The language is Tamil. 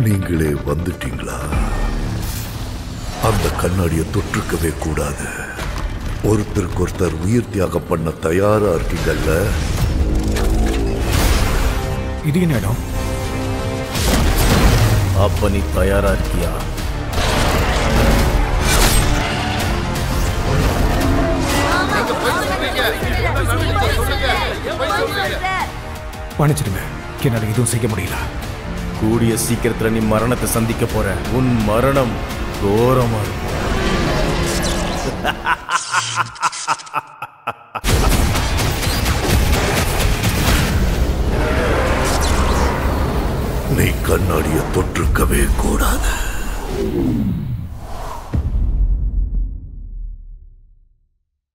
நீங்களே வந்துட்டீங்களா அந்த கண்ணாடியை தொற்றுக்கவே கூடாது ஒருத்தருக்கு ஒருத்தர் உயிர் தியாகம் பண்ண தயாரா இருக்கீங்கல்ல இது என்ன இடம் அப்ப நீ தயாரா இருக்கியா மன்னிச்சிடுங்க என்னால் எதுவும் செய்ய முடியல கூடிய சீக்கிரத்துல நீ மரணத்தை சந்திக்க போற உன் மரணம் கோரமா இருக்கும்